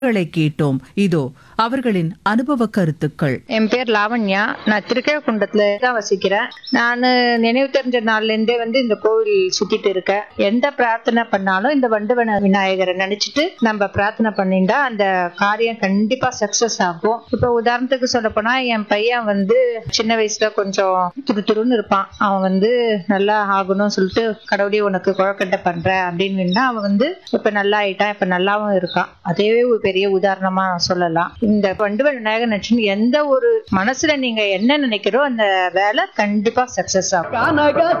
களை கேட்டோம் இதோ அவர்களின் அனுபவ கருத்துக்கள் என் பேர் லாவண்யா நான் திருக்கேகுண்டத்துல தான் வசிக்கிறேன் நான் நினைவு தெரிஞ்ச நாள்ல இருந்தே வந்து இந்த கோவில் சுத்திட்டு இருக்கேன் எந்த பிரார்த்தனை பண்ணாலும் இந்த வண்டுவன விநாயகரை நினைச்சிட்டு நம்ம பிரார்த்தனை பண்ணிட்டா அந்த காரியம் கண்டிப்பா சக்சஸ் ஆகும் இப்ப உதாரணத்துக்கு சொல்ல போனா என் பையன் வந்து சின்ன வயசுல கொஞ்சம் துரு துருன்னு இருப்பான் அவன் வந்து நல்லா ஆகணும்னு சொல்லிட்டு கடவுளே உனக்கு குழக்கட்டை பண்றேன் அப்படின்னு அவன் வந்து இப்ப நல்லா ஆயிட்டான் இப்ப நல்லாவும் இருக்கான் அதேவே ஒரு பெரிய உதாரணமா சொல்லலாம் இந்த வண்டுவன் விநாயகர் நட்சத்திரம் எந்த ஒரு மனசுல நீங்க என்ன நினைக்கிறோ அந்த வேலை கண்டிப்பா சக்சஸ் ஆகும் கனக